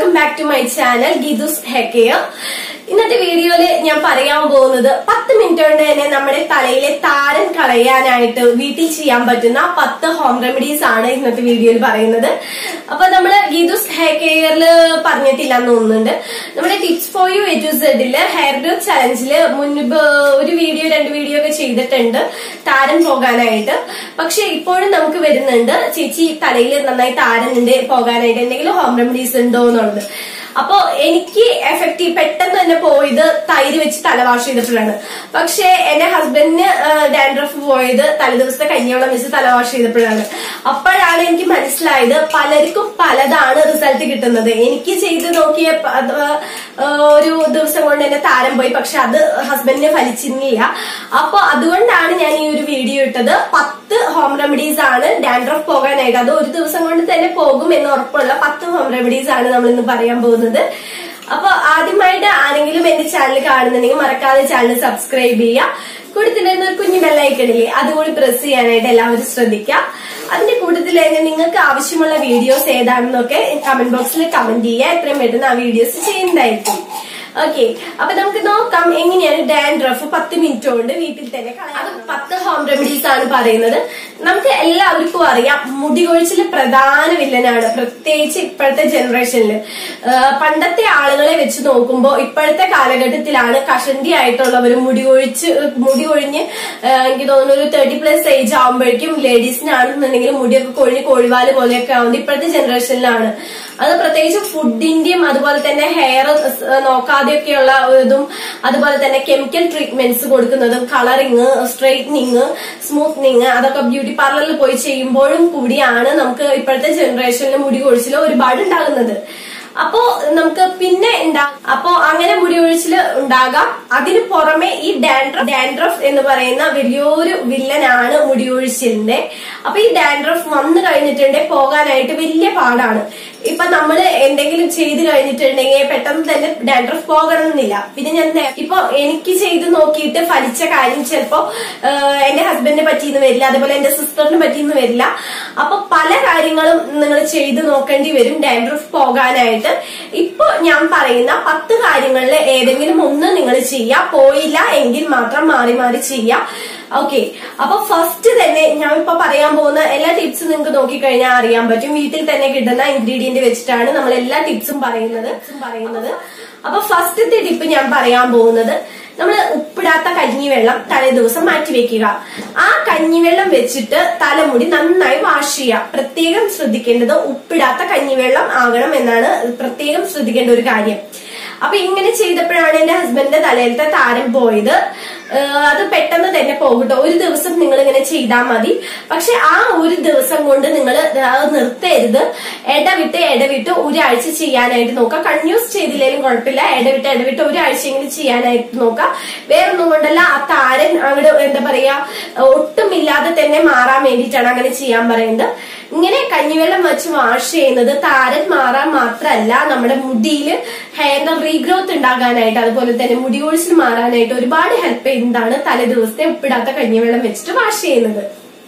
welcome back to my channel Geethu's hair care ഇന്നത്തെ വീഡിയോയില് ഞാൻ പറയാൻ പോകുന്നത് പത്ത് മിനിറ്റ് കൊണ്ട് തന്നെ നമ്മുടെ തലയിലെ താരൻ കളയാനായിട്ട് വീട്ടിൽ ചെയ്യാൻ പറ്റുന്ന പത്ത് ഹോം റെമഡീസ് ആണ് ഇന്നത്തെ വീഡിയോയിൽ പറയുന്നത് അപ്പൊ നമ്മള് ഗീതുസ് ഹെയർ കെയറിൽ പറഞ്ഞിട്ടില്ല എന്ന് തോന്നുന്നുണ്ട് നമ്മുടെ tips for you A to സെഡില് ഹെയർ ഗ്രോത്ത് ചലഞ്ചില് മുൻപ് ഒരു വീഡിയോ രണ്ട് വീഡിയോ ഒക്കെ ചെയ്തിട്ടുണ്ട് താരൻ പോകാനായിട്ട് പക്ഷെ ഇപ്പോഴും നമുക്ക് വരുന്നുണ്ട് ചേച്ചി തലയിൽ നന്നായി താരനുണ്ട് പോകാനായിട്ട് എന്തെങ്കിലും ഹോം റെമഡീസ് ഉണ്ടോ എന്നുള്ളത് അപ്പോ എനിക്ക് എഫക്റ്റീവ് പെട്ടെന്ന് തന്നെ പോയത് തൈര് വെച്ച് തല വാഷ് ചെയ്തപ്പോഴാണ് പക്ഷെ എന്റെ ഹസ്ബൻഡിന് ഡാൻഡ്രഫ് പോയത് തലേദിവസത്തെ കഞ്ഞിവെള്ളം വെച്ച് തല വാഷ് ചെയ്തപ്പോഴാണ് അപ്പോഴാണ് എനിക്ക് മനസ്സിലായത് പലർക്കും പലതാണ് റിസൾട്ട് കിട്ടുന്നത് എനിക്ക് ചെയ്ത് നോക്കിയ പ- അത്, ആ, ഒരു ദിവസം കൊണ്ട് എന്റെ താരം പോയി പക്ഷെ അത് ഹസ്ബൻഡിനെ ഫലിച്ചിരുന്നില്ല അപ്പൊ അതുകൊണ്ടാണ് ഞാൻ ഈ ഒരു വീഡിയോ ഇട്ടത് പത്ത് ഹോം റെമഡീസ് ആണ് ഡാൻഡ്രഫ് പോകാനായിട്ട് അത് ഒരു ദിവസം കൊണ്ട് തന്നെ പോകും എന്ന് ഉറപ്പുള്ള പത്ത് ഹോം റെമഡീസ് ആണ് നമ്മൾ ഇന്ന് പറയാൻ പോകുന്നത് അപ്പൊ ആദ്യമായിട്ട് ആരെങ്കിലും എന്റെ ചാനൽ കാണുന്നുണ്ടെങ്കിൽ മറക്കാതെ ചാനൽ സബ്സ്ക്രൈബ് ചെയ്യുക കൂട്ടത്തിലിരുന്ന ഒരു കുഞ്ഞു ബെല്ലൈക്കണില്ലേ അതുകൂടി പ്രസ് ചെയ്യാനായിട്ട് എല്ലാവരും ശ്രദ്ധിക്കുക അതിന്റെ കൂട്ടത്തിൽ തന്നെ നിങ്ങൾക്ക് ആവശ്യമുള്ള വീഡിയോസ് ഏതാണെന്നൊക്കെ കമന്റ് ബോക്സിൽ കമന്റ് ചെയ്യുക എത്രയും പെട്ടെന്ന് ആ വീഡിയോസ് ചെയ്യുന്നതായിരിക്കും ഓക്കെ അപ്പൊ നമുക്ക് നോക്കാം എങ്ങനെയാണ് ഡാൻഡ്രഫ് പത്ത് മിനിറ്റ് കൊണ്ട് വീട്ടിൽ തന്നെ കളയാം അത് പത്ത് ഹോം റെമഡീസ് ആണ് പറയുന്നത് നമുക്ക് എല്ലാവർക്കും അറിയാം മുടി കൊഴിച്ചില് പ്രധാന വില്ലനാണ് പ്രത്യേകിച്ച് ഇപ്പോഴത്തെ ജനറേഷനിൽ പണ്ടത്തെ ആളുകളെ വെച്ച് നോക്കുമ്പോൾ ഇപ്പോഴത്തെ കാലഘട്ടത്തിലാണ് കഷണ്ടി ആയിട്ടുള്ളവർ മുടി കൊഴിച്ച് മുടി കൊഴിഞ്ഞ് ആ, എനിക്ക് തോന്നുന്നു ഒരു തേർട്ടി പ്ലസ് ഏജ് ആകുമ്പോഴേക്കും ലേഡീസിനാണെന്നുണ്ടെങ്കിൽ മുടിയൊക്കെ കൊഴിഞ്ഞ് കോഴിവാല് പോലെയൊക്കെ ആവുന്നത് ഇപ്പോഴത്തെ ജനറേഷനിലാണ് അത് പ്രത്യേകിച്ച് ഫുഡിന്റെയും അതുപോലെ തന്നെ ഹെയർ നോക്കാതെയൊക്കെയുള്ള ഇതും അതുപോലെ തന്നെ കെമിക്കൽ ട്രീറ്റ്മെന്റ്സ് കൊടുക്കുന്നതും കളറിങ് സ്ട്രെയിറ്റനിങ് സ്മൂത്തനിങ് അതൊക്കെ ബ്യൂട്ടി പാർലറിൽ പോയി ചെയ്യുമ്പോഴും കൂടിയാണ് നമുക്ക് ഇപ്പോഴത്തെ ജനറേഷനിൽ മുടി കൊഴിച്ചിൽ ഒരുപാട് ഉണ്ടാകുന്നത് അപ്പോ നമുക്ക് പിന്നെ ഉണ്ടാ അപ്പോ അങ്ങനെ മുടി ഒഴിച്ചില് ഉണ്ടാകാം അതിന് പുറമെ ഈ ഡാൻഡ്രഫ് ഡാൻഡ്രഫ് എന്ന് പറയുന്ന വലിയൊരു വില്ലനാണ് മുടി ഒഴിച്ചിലിന്റെ അപ്പൊ ഈ ഡാൻഡ്രഫ് വന്നു കഴിഞ്ഞിട്ടുണ്ടെങ്കിൽ പോകാനായിട്ട് വലിയ പാടാണ് ഇപ്പൊ നമ്മള് എന്തെങ്കിലും ചെയ്ത് കഴിഞ്ഞിട്ടുണ്ടെങ്കിൽ പെട്ടെന്ന് തന്നെ ഡാൻഡ്രഫ് പോകണമെന്നില്ല പിന്നെ ഞാൻ നേ- ഇപ്പൊ എനിക്ക് ചെയ്ത് നോക്കിയിട്ട് ഫലിച്ച കാര്യം ചിലപ്പോ ആഹ്, എന്റെ ഹസ്ബൻഡിനെ പറ്റിയെന്ന് വരില്ല അതുപോലെ എന്റെ സിസ്റ്ററിന് പറ്റിയെന്ന് വരില്ല അപ്പൊ പല കാര്യങ്ങളും നിങ്ങൾ ചെയ്ത് നോക്കേണ്ടി വരും ഡാൻഡ്രഫ് പോകാനായിട്ട് ഇപ്പൊ ഞാൻ പറയുന്ന പത്ത് കാര്യങ്ങളിൽ ഏതെങ്കിലും ഒന്ന് നിങ്ങൾ ചെയ്യുക പോയില്ല എങ്കിൽ മാത്രം മാറി മാറി ചെയ്യുക ഓക്കെ അപ്പൊ ഫസ്റ്റ് തന്നെ ഞാൻ ഇപ്പൊ പറയാൻ പോകുന്ന എല്ലാ ടിപ്സും നിങ്ങൾക്ക് നോക്കിക്കഴിഞ്ഞാൽ അറിയാൻ പറ്റും വീട്ടിൽ തന്നെ കിട്ടുന്ന ഇൻഗ്രീഡിയന്റ് വെച്ചിട്ടാണ് നമ്മൾ എല്ലാ ടിപ്സും പറയുന്നത് പറയുന്നത് അപ്പൊ ഫസ്റ്റത്തെ ടിപ്പ് ഞാൻ പറയാൻ പോകുന്നത് നമ്മൾ ഉപ്പിടാത്ത കഞ്ഞിവെള്ളം തലേ ദിവസം മാറ്റി വെക്കുക ആ കഞ്ഞിവെള്ളം വെച്ചിട്ട് തലമുടി നന്നായി വാഷ് ചെയ്യുക പ്രത്യേകം ശ്രദ്ധിക്കേണ്ടത് ഉപ്പിടാത്ത കഞ്ഞിവെള്ളം ആകണം എന്നാണ് പ്രത്യേകം ശ്രദ്ധിക്കേണ്ട ഒരു കാര്യം അപ്പൊ ഇങ്ങനെ ചെയ്തപ്പോഴാണ് എന്റെ ഹസ്ബൻഡിന്റെ തലയിലത്തെ താരം പോയത് ഏഹ് അത് പെട്ടെന്ന് തന്നെ പോകട്ടോ ഒരു ദിവസം നിങ്ങൾ ഇങ്ങനെ ചെയ്താൽ മതി പക്ഷെ ആ ഒരു ദിവസം കൊണ്ട് നിങ്ങൾ അത് നിർത്തരുത് ഇടവിട്ട് ഇടവിട്ട് ഒരാഴ്ച ചെയ്യാനായിട്ട് നോക്കുക കൺയൂസ് ചെയ്തില്ലെങ്കിലും കുഴപ്പമില്ല ഇടവിട്ട് ഇടവിട്ട് ഒരാഴ്ചയെങ്കിലും ചെയ്യാനായിട്ട് നോക്കുക വേറൊന്നും കൊണ്ടല്ല ആ താരൻ അങ്ങോട്ട് എന്താ പറയാ ഒട്ടുമില്ലാതെ തന്നെ മാറാൻ വേണ്ടിയിട്ടാണ് അങ്ങനെ ചെയ്യാൻ പറയുന്നത് ഇങ്ങനെ കഞ്ഞിവെള്ളം വെച്ച് വാഷ് ചെയ്യുന്നത് താരൻ മാറാൻ മാത്രമല്ല നമ്മുടെ മുടിയിൽ ഹെയറിന്റെ റീഗ്രോത്ത് ഉണ്ടാകാനായിട്ട് അതുപോലെ തന്നെ മുടി കൊഴിച്ചിൽ മാറാനായിട്ട് ഒരുപാട് ഹെൽപ്പ് ചെയ്യുന്നതാണ് തലേ ദിവസത്തെ ഉപ്പിടാത്ത കഞ്ഞിവെള്ളം വെച്ചിട്ട് വാഷ് ചെയ്യുന്നത്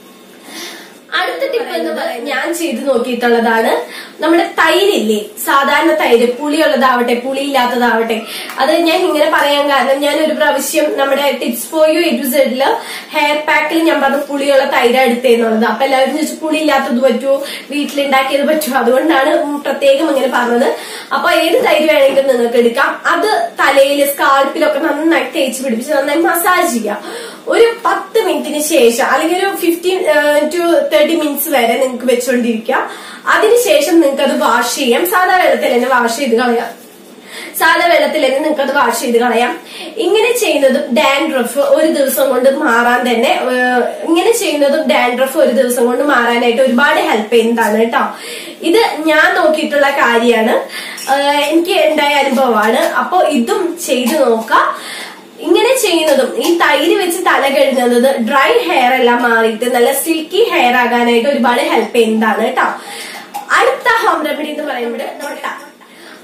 അടുത്ത ടിപ്പ് എന്ന് പറയാൻ ഞാൻ ചെയ്ത് നോക്കിയിട്ടുള്ളതാണ് നമ്മുടെ തൈരില്ലേ സാധാരണ തൈര് പുളിയുള്ളതാവട്ടെ പുളിയില്ലാത്തതാവട്ടെ അത് ഞാൻ ഇങ്ങനെ പറയാൻ കാരണം ഞാൻ ഒരു പ്രാവശ്യം നമ്മുടെ tips for you A to സെഡില് ഹെയർ പാക്കിൽ ഞാൻ പറഞ്ഞു പുളിയുള്ള തൈര് എടുത്തേന്നുള്ളത് അപ്പൊ എല്ലാവരും ചോദിച്ചു പുളിയില്ലാത്തത് പറ്റുമോ വീട്ടിലുണ്ടാക്കിയത് പറ്റുമോ അതുകൊണ്ടാണ് പ്രത്യേകം ഇങ്ങനെ പറഞ്ഞത് അപ്പൊ ഏത് തൈര് വേണമെങ്കിലും നിങ്ങൾക്ക് എടുക്കാം അത് തലയിൽ സ്കാൾപ്പിലൊക്കെ നന്നായി തേച്ച് പിടിപ്പിച്ച് നന്നായി മസാജ് ചെയ്യാം ഒരു പത്ത് മിനിറ്റിന് ശേഷം അല്ലെങ്കിൽ ഒരു ഫിഫ്റ്റീൻ ടു തേർട്ടി മിനിറ്റ്സ് വരെ നിങ്ങൾക്ക് വെച്ചുകൊണ്ടിരിക്കാം അതിനുശേഷം നിങ്ങൾക്ക് അത് വാഷ് ചെയ്യാം സാധാ വെള്ളത്തിൽ തന്നെ വാഷ് ചെയ്ത് കളയാം സാധാ വെള്ളത്തിൽ തന്നെ നിങ്ങൾക്ക് അത് വാഷ് ചെയ്ത് കളയാം ഇങ്ങനെ ചെയ്യുന്നതും ഡാൻഡ്രഫ് ഒരു ദിവസം കൊണ്ട് മാറാൻ തന്നെ ഏഹ്, ഇങ്ങനെ ചെയ്യുന്നതും ഡാൻഡ്രഫ് ഒരു ദിവസം കൊണ്ട് മാറാനായിട്ട് ഒരുപാട് ഹെൽപ്പ് ചെയ്യുന്നതാണ് കേട്ടോ ഇത് ഞാൻ നോക്കിയിട്ടുള്ള കാര്യമാണ് ഏഹ്, എനിക്ക് ഉണ്ടായ അനുഭവമാണ് അപ്പൊ ഇതും ചെയ്തു നോക്കാം ഇങ്ങനെ ചെയ്യുന്നതും ഈ തൈര് വെച്ച് തല കഴുകുന്നത് ഡ്രൈ ഹെയർ എല്ലാം മാറിയിട്ട് നല്ല സിൽക്കി ഹെയർ ആകാനായിട്ട് ഒരുപാട് ഹെൽപ്പ് ചെയ്യുന്നതാണ് കേട്ടോ അടുത്ത ഹോം റെമഡി എന്ന് പറയുന്നത് മുട്ട മുട്ട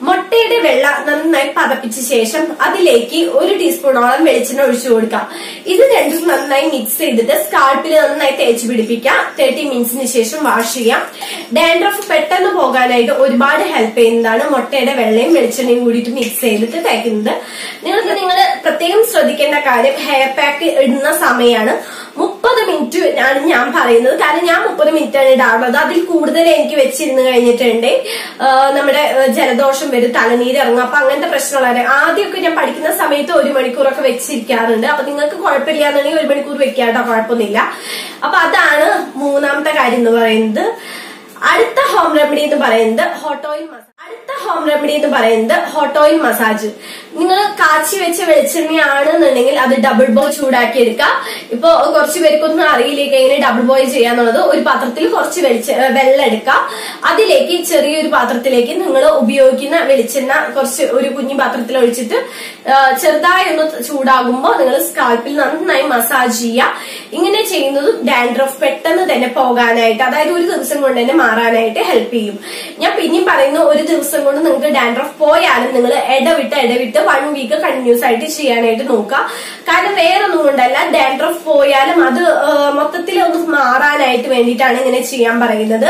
മുട്ടയുടെ വെള്ള നന്നായി പതപ്പിച്ച ശേഷം അതിലേക്ക് ഒരു ടീസ്പൂണോളം വെളിച്ചെണ്ണ ഒഴിച്ചു കൊടുക്കാം ഇത് രണ്ടും നന്നായി മിക്സ് ചെയ്തിട്ട് സ്കാൾപ്പിൽ നന്നായി തേച്ച് പിടിപ്പിക്കാം തേർട്ടി മിനിറ്റ്സിന് ശേഷം വാഷ് ചെയ്യാം ഡാൻഡ്രഫ് പെട്ടെന്ന് പോകാനായിട്ട് ഒരുപാട് ഹെൽപ്പ് ചെയ്യുന്നതാണ് മുട്ടയുടെ വെള്ളയും വെളിച്ചെണ്ണയും കൂടിയിട്ട് മിക്സ് ചെയ്തിട്ട് തേക്കുന്നത് നിങ്ങൾക്ക് നിങ്ങൾ പ്രത്യേകം ശ്രദ്ധിക്കേണ്ട കാര്യം ഹെയർ പാക്ക് ഇടുന്ന സമയമാണ് മുപ്പത് മിനിറ്റ് ആണ് ഞാൻ പറയുന്നത് കാരണം ഞാൻ മുപ്പത് മിനിറ്റ് ആണ് ഇടാറുള്ളത് അതിൽ കൂടുതൽ എനിക്ക് വെച്ചിരുന്ന് കഴിഞ്ഞിട്ടുണ്ട് ആ, നമ്മുടെ ആ, ജലദോഷം വരും തലനീര് ഇറങ്ങും അപ്പൊ അങ്ങനത്തെ പ്രശ്നമുള്ള ആദ്യമൊക്കെ ഞാൻ പഠിക്കുന്ന സമയത്ത് ഒരു മണിക്കൂറൊക്കെ വെച്ചിരിക്കാറുണ്ട് അപ്പൊ നിങ്ങൾക്ക് കുഴപ്പമില്ല എന്നുണ്ടെങ്കിൽ ഒരു മണിക്കൂർ വെക്കാട്ടോ കുഴപ്പമൊന്നുമില്ല അപ്പൊ അതാണ് മൂന്നാമത്തെ കാര്യം എന്ന് പറയുന്നത് അടുത്ത ഹോം റെമഡി എന്ന് പറയുന്നത് ഹോട്ട് ഓയിൽ മസാജ് അടുത്ത ഹോം റെമഡി എന്ന് പറയുന്നത് ഹോട്ട് ഓയിൽ മസാജ് നിങ്ങൾ കാച്ചി വെച്ച വെളിച്ചെണ്ണയാണെന്നുണ്ടെങ്കിൽ അത് ഡബിൾ ബോയ് ചൂടാക്കി എടുക്കുക ഇപ്പൊ കുറച്ച് പേർക്കൊന്നും അറിയില്ല എങ്ങനെ ഡബിൾ ബോയ് ചെയ്യാന്നുള്ളത് ഒരു പാത്രത്തിൽ കുറച്ച് വെളിച്ച ഏ, വെള്ളം എടുക്കുക അതിലേക്ക് ചെറിയൊരു പാത്രത്തിലേക്ക് നിങ്ങൾ ഉപയോഗിക്കുന്ന വെളിച്ചെണ്ണ കുറച്ച് ഒരു കുഞ്ഞു പാത്രത്തിൽ ഒഴിച്ചിട്ട് ആ, ചെറുതായി ഒന്ന് ചൂടാകുമ്പോൾ നിങ്ങൾ സ്കാൽപ്പിൽ നന്നായി മസാജ് ചെയ്യുക ഇങ്ങനെ ചെയ്യുന്നത് ഡാൻഡ്രഫ് പെട്ടെന്ന് തന്നെ പോകാനായിട്ട് അതായത് ഒരു ദിവസം കൊണ്ട് തന്നെ മാറാനായിട്ട് ഹെൽപ്പ് ചെയ്യും ഞാൻ പിന്നെയും പറയുന്നു ഒരു ദിവസം കൊണ്ട് നിങ്ങൾക്ക് ഡാൻഡ്രഫ് പോയാലും നിങ്ങൾ ഇടവിട്ട് ഇടവിട്ട് വൺ വീക്ക് കണ്ടിന്യൂസ് ആയിട്ട് ചെയ്യാനായിട്ട് നോക്കുക കാരണം വേറൊന്നും കൊണ്ടല്ല ഡാൻഡ്രഫ് പോയാലും അത് ആ, മൊത്തത്തിൽ ഒന്ന് മാറാനായിട്ട് വേണ്ടിയിട്ടാണ് ഇങ്ങനെ ചെയ്യാൻ പറയുന്നത്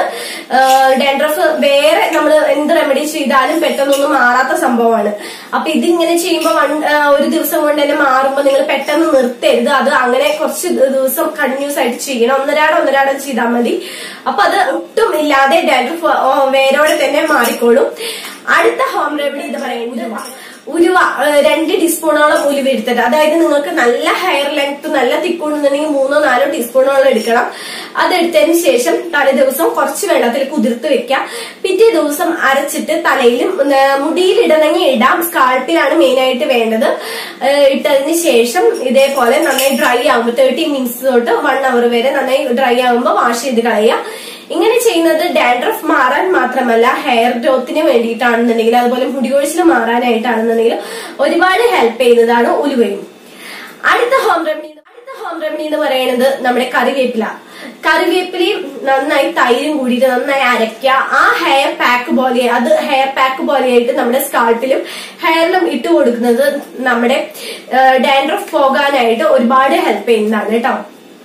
ഡാൻഡ്രഫ് വേറെ നമ്മൾ എന്ത് റെമഡി ചെയ്താലും പെട്ടെന്നൊന്നും മാറാത്ത സംഭവമാണ് അപ്പൊ ഇതിങ്ങനെ ചെയ്യുമ്പോൾ വൺ ആ, ഒരു ദിവസം കൊണ്ട് തന്നെ മാറുമ്പോൾ നിങ്ങൾ പെട്ടെന്ന് നിർത്തരുത് അത് അങ്ങനെ കുറച്ച് ദിവസം കണ്ടിന്യൂസ് ആയിട്ട് ചെയ്യണം ഒന്നരാടം ഒന്നരാടം ചെയ്താൽ മതി അപ്പൊ അത് ഒട്ടും ഇല്ലാതെ ഡാൻഡ്രഫ് വേരോടെ തന്നെ മാറിക്കോളും അടുത്ത ഹോം റെമഡി എന്ന് പറയുന്നത് ഉലുവ ഏഹ് രണ്ട് ടീസ്പൂണോളം ഉലുവ എടുത്തിട്ട് അതായത് നിങ്ങൾക്ക് നല്ല ഹെയർ ലെങ്ത് നല്ല തിക്കുണ്ടെന്നുണ്ടെങ്കിൽ മൂന്നോ നാലോ ടീസ്പൂണോളം എടുക്കണം അതെടുത്തതിന് ശേഷം തലേ ദിവസം കുറച്ച് വെള്ളത്തിൽ കുതിർത്ത് വെക്കാം പിറ്റേ ദിവസം അരച്ചിട്ട് തലയിലും ഏഹ് മുടിയിലിടണമെങ്കിൽ ഇടാം സ്കാൾപ്പിലാണ് മെയിൻ ആയിട്ട് വേണ്ടത് ഏഹ് ഇട്ടതിന് ശേഷം ഇതേപോലെ നന്നായി ഡ്രൈ ആകുമ്പോൾ തേർട്ടി മിനിറ്റ്സ് തൊട്ട് വൺ അവർ വരെ നന്നായി ഡ്രൈ ആകുമ്പോൾ വാഷ് ചെയ്ത് കളയുക ഇങ്ങനെ ചെയ്യുന്നത് ഡാൻഡ്രഫ് മാറാൻ മാത്രമല്ല ഹെയർ ഗ്രോത്തിന് വേണ്ടിയിട്ടാണെന്നുണ്ടെങ്കിൽ അതുപോലെ മുടി കൊഴിച്ചിൽ മാറാനായിട്ടാണെന്നുണ്ടെങ്കിൽ ഒരുപാട് ഹെൽപ്പ് ചെയ്യുന്നതാണ് ഉലുവയും അടുത്ത ഹോം റെമഡി അടുത്ത ഹോം റെമഡി എന്ന് പറയുന്നത് നമ്മുടെ കറിവേപ്പില കറിവേപ്പിലയും നന്നായി തൈരും കൂടിയിട്ട് നന്നായി അരയ്ക്കുക ആ ഹെയർ പാക്ക് പോലെ അത് ഹെയർ പാക്ക് പോലെയായിട്ട് നമ്മുടെ സ്കാൾപ്പിലും ഹെയറിലും ഇട്ട് കൊടുക്കുന്നത് നമ്മുടെ ഡാൻഡ്രഫ് പോകാനായിട്ട് ഒരുപാട് ഹെൽപ്പ് ചെയ്യുന്നതാണ് കേട്ടോ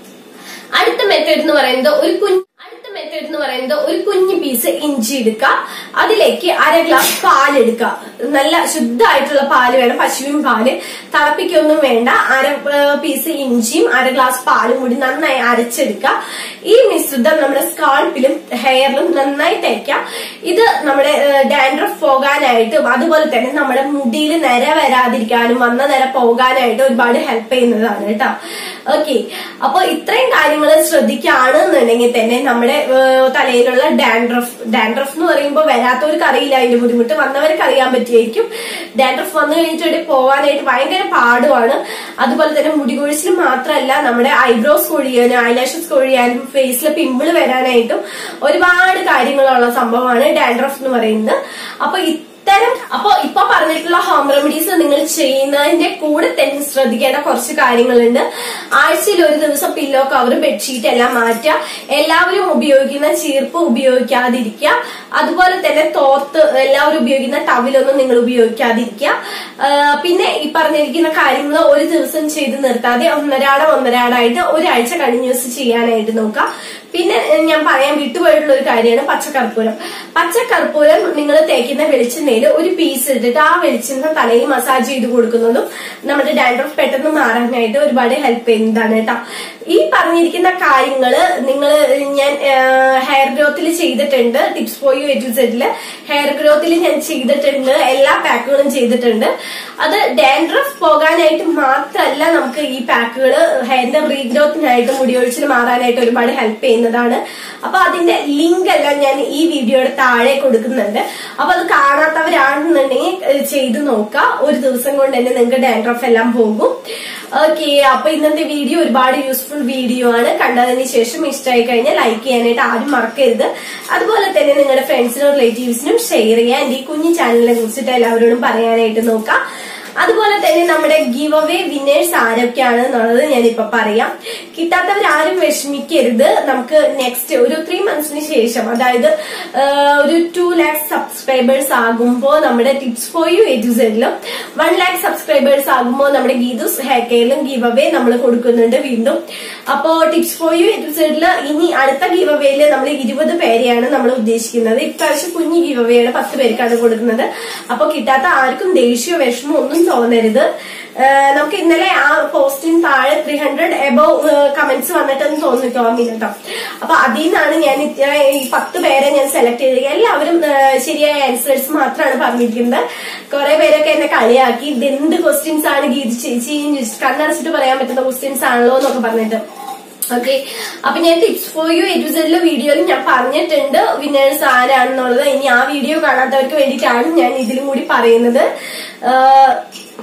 അടുത്ത മെത്തേഡ് എന്ന് പറയുന്നത് ഒരു കുഞ്ഞ് അടുത്ത മെത്തേഡ് എന്ന് പറയുന്നത് ഒരു കുഞ്ഞു പീസ് ഇഞ്ചി എടുക്കുക അതിലേക്ക് അര ഗ്ലാസ് പാൽ എടുക്കുക നല്ല ശുദ്ധമായിട്ടുള്ള പാല് വേണം പശുവിൻ പാല് തിളപ്പിക്കൊന്നും വേണ്ട അര പീസ് ഇഞ്ചിയും അര ഗ്ലാസ് പാലും കൂടി നന്നായി അരച്ചെടുക്കുക ഈ മിശ്രിതം നമ്മുടെ സ്കാൾപ്പിലും ഹെയറിലും നന്നായി തേക്കാം ഇത് നമ്മുടെ ഡാൻഡ്രഫ് പോകാനായിട്ടും അതുപോലെ തന്നെ നമ്മുടെ മുടിയിൽ നിര വരാതിരിക്കാനും വന്ന നിര പോകാനായിട്ട് ഒരുപാട് ഹെൽപ്പ് ചെയ്യുന്നതാണ് കേട്ടോ ഓക്കെ അപ്പൊ ഇത്രയും കാര്യങ്ങൾ ശ്രദ്ധിക്കുകയാണെന്നുണ്ടെങ്കിൽ തന്നെ നമ്മുടെ ഏഹ്, തലയിലുള്ള ഡാൻഡ്രഫ് ഡാൻഡ്രഫ് എന്ന് പറയുമ്പോൾ വരാത്തവർക്ക് അറിയില്ല അതിന്റെ ബുദ്ധിമുട്ട് വന്നവർക്ക് അറിയാൻ പറ്റിയായിരിക്കും ഡാൻഡ്രഫ് വന്നു കഴിഞ്ഞിട്ട് പോകാനായിട്ട് ഭയങ്കര പാടുമാണ് അതുപോലെ തന്നെ മുടി കൊഴിച്ചിൽ മാത്രമല്ല നമ്മുടെ ഐബ്രോസ് കൊഴിയാനും ഐലാഷസ് കൊഴിയാനും ഫേസിൽ പിമ്പിൾ വരാനായിട്ടും ഒരുപാട് കാര്യങ്ങളുള്ള സംഭവമാണ് ഡാൻഡ്രഫ് എന്ന് പറയുന്നത് അപ്പൊ ഇത്തരം അപ്പൊ ഇപ്പൊ പറഞ്ഞിട്ടുള്ള ഹോം റെമഡീസ് നിങ്ങൾ ചെയ്യുന്നതിന്റെ കൂടെ തന്നെ ശ്രദ്ധിക്കേണ്ട കുറച്ച് കാര്യങ്ങളുണ്ട് ആഴ്ചയിൽ ഒരു ദിവസം പില്ലോ കവർ ബെഡ്ഷീറ്റ് എല്ലാം മാറ്റുക എല്ലാവരും ഉപയോഗിക്കുന്ന ചീർപ്പ് ഉപയോഗിക്കാതിരിക്കുക അതുപോലെ തന്നെ തോർത്ത് എല്ലാവരും ഉപയോഗിക്കുന്ന ടവിലൊന്നും നിങ്ങൾ ഉപയോഗിക്കാതിരിക്കുക ആ, പിന്നെ ഈ പറഞ്ഞിരിക്കുന്ന കാര്യങ്ങൾ ഒരു ദിവസം ചെയ്ത് നിർത്താതെ ഒന്നരാടം ഒന്നരാടായിട്ട് ഒരാഴ്ച കണ്ടിന്യൂസ് ചെയ്യാനായിട്ട് നോക്കുക പിന്നെ ഏഹ്, ഞാൻ പറയാൻ വിട്ടുപോയിട്ടുള്ള ഒരു കാര്യമാണ് പച്ചക്കർപ്പൂരം പച്ചക്കർപ്പൂരം നിങ്ങൾ തേക്കുന്ന വെളിച്ചെണ്ണയിൽ ഒരു പീസ് ഇട്ടിട്ട് ആ വെളിച്ചെണ്ണ തലയിൽ മസാജ് ചെയ്ത് കൊടുക്കുന്നതും നമ്മുടെ ഡാൻഡ്രഫ് പെട്ടെന്ന് മാറാനായിട്ട് ഒരുപാട് ഹെൽപ്പ് ചെയ്യുന്നതാണ് കേട്ടോ ഈ പറഞ്ഞിരിക്കുന്ന കാര്യങ്ങള് നിങ്ങൾ ഞാൻ ഹെയർ ഗ്രോത്തിൽ ചെയ്തിട്ടുണ്ട് ടിപ്സ് ഫോർ യു എറ്റു സെറ്റില് ഹെയർ ഗ്രോത്തിൽ ഞാൻ ചെയ്തിട്ടുണ്ട് എല്ലാ പാക്കുകളും ചെയ്തിട്ടുണ്ട് അത് ഡാൻഡ്രഫ് പോകാനായിട്ട് മാത്രമല്ല നമുക്ക് ഈ പാക്കുകൾ ഹെയറിന്റെ റീഗ്രോത്തിനായിട്ട് മുടിയൊഴിച്ചിൽ മാറാനായിട്ട് ഒരുപാട് ഹെൽപ്പ് ചെയ്യുന്നതാണ് അപ്പൊ അതിന്റെ ലിങ്ക് എല്ലാം ഞാൻ ഈ വീഡിയോയുടെ താഴെ കൊടുക്കുന്നുണ്ട് അപ്പൊ അത് കാണാത്തവരാണെന്നുണ്ടെങ്കിൽ ഏഹ്, ചെയ്ത് നോക്കുക ഒരു ദിവസം കൊണ്ട് തന്നെ നിങ്ങൾക്ക് ഡാൻഡ്രഫ് എല്ലാം പോകും ഓക്കെ അപ്പൊ ഇന്നത്തെ വീഡിയോ ഒരുപാട് യൂസ്ഫുൾ വീഡിയോ ആണ് കണ്ടതിന് ശേഷം ഇഷ്ടമായി കഴിഞ്ഞാൽ ലൈക്ക് ചെയ്യാനായിട്ട് ആരും മറക്കരുത് അതുപോലെ തന്നെ നിങ്ങളുടെ ഫ്രണ്ട്സിനും റിലേറ്റീവ്സിനും ഷെയർ ചെയ്യാൻ എന്റെ ഈ കുഞ്ഞു ചാനലിനെ കുറിച്ചിട്ട് എല്ലാവരോടും പറയാനായിട്ട് നോക്കാം അതുപോലെ തന്നെ നമ്മുടെ ഗിവ് അവേ വിന്നേഴ്സ് ആരൊക്കെയാണ് എന്നുള്ളത് ഞാനിപ്പോ പറയാം കിട്ടാത്തവരാരും വിഷമിക്കരുത് നമുക്ക് നെക്സ്റ്റ് ഒരു ത്രീ മന്ത്സിന് ശേഷം അതായത് ആ, ഒരു ടു ലാക്സ് സബ്സ്ക്രൈബേഴ്സ് ആകുമ്പോൾ നമ്മുടെ ടിപ്സ് ഫോർ യു എജുസെഡിലും വൺ ലാക്ക് സബ്സ്ക്രൈബേഴ്സ് ആകുമ്പോൾ നമ്മുടെ ഗീതുസ് ഹെയർ കെയറിലും ഗീവ് അവേ നമ്മൾ കൊടുക്കുന്നുണ്ട് വീണ്ടും അപ്പോ ടിപ്സ് ഫോർ യു എജുസെഡില് ഇനി അടുത്ത ഗീവ് അവേയില് നമ്മൾ ഇരുപത് പേരെയാണ് നമ്മൾ ഉദ്ദേശിക്കുന്നത് ഇപ്രാവശ്യം കുഞ്ഞു ഗീവ് അവേയുടെ പത്ത് പേർക്കാണ് കൊടുക്കുന്നത് അപ്പൊ കിട്ടാത്ത ആർക്കും ദേഷ്യമോ വിഷമോ ഒന്നും തോന്നരുത് ഏഹ് നമുക്ക് ഇന്നലെ ആ പോസ്റ്റിന് താഴെ ത്രീ ഹൺഡ്രഡ് എബവ് കമന്റ്സ് വന്നിട്ടെന്ന് തോന്നിട്ടോ കേട്ടോ അപ്പൊ അതിൽ നിന്നാണ് ഞാൻ ഇത്ര ഈ പത്ത് പേരെ ഞാൻ സെലക്ട് ചെയ്തത് എല്ലാവരും ഏഹ് ശരിയായ ആൻസേഴ്സ് മാത്രമാണ് പറഞ്ഞിരിക്കുന്നത് കുറെ പേരൊക്കെ എന്നെ കളിയാക്കി ഇത് എന്ത് ക്വസ്റ്റ്യൻസ് ആണ് ഗീതി ചേച്ചി കണ്ണടച്ചിട്ട് പറയാൻ പറ്റുന്ന ക്വസ്റ്റ്യൻസ് ആണല്ലോ എന്നൊക്കെ പറഞ്ഞിട്ട് ഓക്കെ അപ്പൊ ഞാൻ ടിപ്സ് ഫോർ യു എഡ്യൂസറിലെ വീഡിയോയിൽ ഞാൻ പറഞ്ഞിട്ടുണ്ട് വിന്നേഴ്സ് ആരാണെന്നുള്ളത് ഇനി ആ വീഡിയോ കാണാത്തവർക്ക് വേണ്ടിയിട്ടാണ് ഞാൻ ഇതിലും കൂടി പറയുന്നത് ആഹ്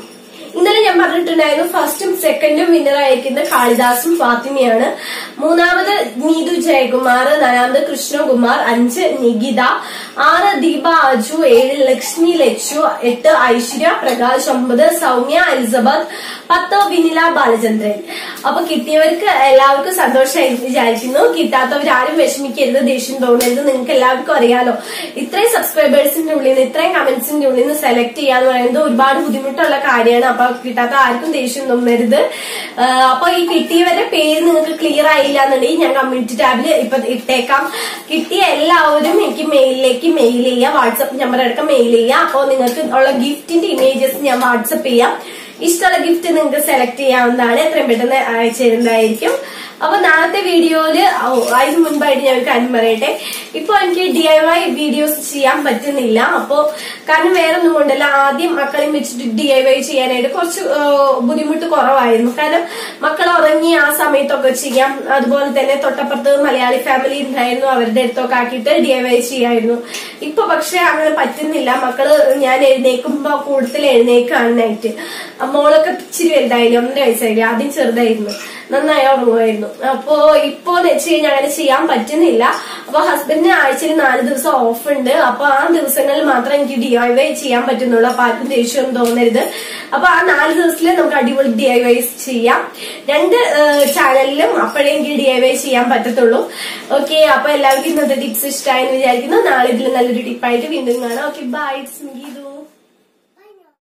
ഇന്നലെ ഞാൻ പറഞ്ഞിട്ടുണ്ടായിരുന്നു ഫസ്റ്റും സെക്കൻഡും വിന്നർ ആയിരിക്കുന്ന കാളിദാസും ഫാത്തിമയാണ് മൂന്നാമത് നീതു ജയകുമാർ നാലാമത് കൃഷ്ണകുമാർ അഞ്ച് നികിത ആറ് ദീപ അജു ഏഴ് ലക്ഷ്മി ലച്ചു എട്ട് ഐശ്വര്യ പ്രകാശ് ഒമ്പത് സൗമ്യ എലിസബത്ത് പത്ത് വിനില ബാലചന്ദ്രൻ അപ്പൊ കിട്ടിയവർക്ക് എല്ലാവർക്കും സന്തോഷമായി വിചാരിക്കുന്നു കിട്ടാത്തവരാരും വിഷമിക്കരുത് ദേഷ്യം തോന്നരുത് നിങ്ങൾക്ക് എല്ലാവർക്കും അറിയാലോ ഇത്രയും സബ്സ്ക്രൈബേഴ്സിന്റെ ഉള്ളിൽ നിന്ന് ഇത്രയും കമന്റ്സിന്റെ ഉള്ളിൽ നിന്ന് സെലക്ട് ചെയ്യാന്ന് പറയുന്നത് ഒരുപാട് ബുദ്ധിമുട്ടുള്ള കാര്യമാണ് അപ്പൊ കിട്ടാത്ത ആർക്കും ദേഷ്യം തോന്നരുത് ആഹ് അപ്പൊ ഈ കിട്ടിയവരുടെ പേര് നിങ്ങൾക്ക് ക്ലിയർ ആയില്ല എന്നുണ്ടെങ്കിൽ ഞാൻ കമ്മ്യൂണിറ്റി ടാബിൽ ഇപ്പൊ ഇട്ടേക്കാം കിട്ടിയ എല്ലാവരും എനിക്ക് മെയിലിലേക്ക് മെയിൽ ചെയ്യുക വാട്സപ്പ് നമ്പർ അടക്കം മെയിൽ ചെയ്യുക അപ്പോൾ നിങ്ങൾക്ക് ഉള്ള ഗിഫ്റ്റിന്റെ ഇമേജസ് ഞാൻ വാട്സപ്പ് ചെയ്യാം ഇഷ്ടമുള്ള ഗിഫ്റ്റ് നിങ്ങൾക്ക് സെലക്ട് ചെയ്യാവുന്നതാണ് എത്രയും പെട്ടെന്ന് അയച്ചു തരുന്നതായിരിക്കും അപ്പൊ നാളത്തെ വീഡിയോയില് ഓ, അതിന് മുൻപായിട്ട് ഞാൻ ഒരു കാര്യം പറയട്ടെ ഇപ്പൊ എനിക്ക് ഡി ഐ വൈ വീഡിയോസ് ചെയ്യാൻ പറ്റുന്നില്ല അപ്പോ കാരണം വേറെ ഒന്നും കൊണ്ടല്ല ആദ്യം മക്കളെയും വെച്ചിട്ട് ഡി ഐ വൈ ചെയ്യാനായിട്ട് കുറച്ച് ആ, ബുദ്ധിമുട്ട് കുറവായിരുന്നു കാരണം മക്കൾ ഉറങ്ങി ആ സമയത്തൊക്കെ ചെയ്യാം അതുപോലെ തന്നെ തൊട്ടപ്പുറത്ത് മലയാളി ഫാമിലി ഉണ്ടായിരുന്നു അവരുടെ അടുത്തൊക്കെ ആക്കിയിട്ട് ഡി ഐ വൈ ചെയ്യായിരുന്നു ഇപ്പൊ പക്ഷെ അങ്ങനെ പറ്റുന്നില്ല മക്കള് ഞാൻ എഴുന്നേക്കുമ്പോ കൂടുതൽ എഴുന്നേക്കാണ് നൈറ്റ് മോളൊക്കെ ഇച്ചിരി വലുതായില്ലേ ഒന്നര വയസ്സായില്ലേ ആദ്യം ചെറുതായിരുന്നു നന്നായി ഉറങ്ങുമായിരുന്നു അപ്പോ ഇപ്പോ എന്ന് വെച്ച് കഴിഞ്ഞാൽ അങ്ങനെ ചെയ്യാൻ പറ്റുന്നില്ല അപ്പൊ ഹസ്ബൻഡിന് ആഴ്ചയിൽ നാല് ദിവസം ഓഫ് ഉണ്ട് അപ്പൊ ആ ദിവസങ്ങളിൽ മാത്രം എനിക്ക് ഡി ഐ വൈ ചെയ്യാൻ പറ്റുന്നുള്ളൂ അപ്പൊ ആർക്കും ദേഷ്യം തോന്നരുത് അപ്പൊ ആ നാല് ദിവസത്തിൽ നമുക്ക് അടിപൊളി ഡി ഐ വൈ ചെയ്യാം രണ്ട് ചാനലിലും അപ്പോഴേ എനിക്ക് ഡി ഐ വൈ ചെയ്യാൻ പറ്റത്തുള്ളൂ ഓക്കെ അപ്പൊ എല്ലാവർക്കും ഇന്നത്തെ ടിപ്സ് ഇഷ്ടമായെന്ന് വിചാരിക്കുന്നു നാളെ ഇതിൽ നല്ലൊരു ടിപ്പായിട്ട് വീണ്ടും കാണാം ഓക്കെ ബൈ ഇറ്റ്സ്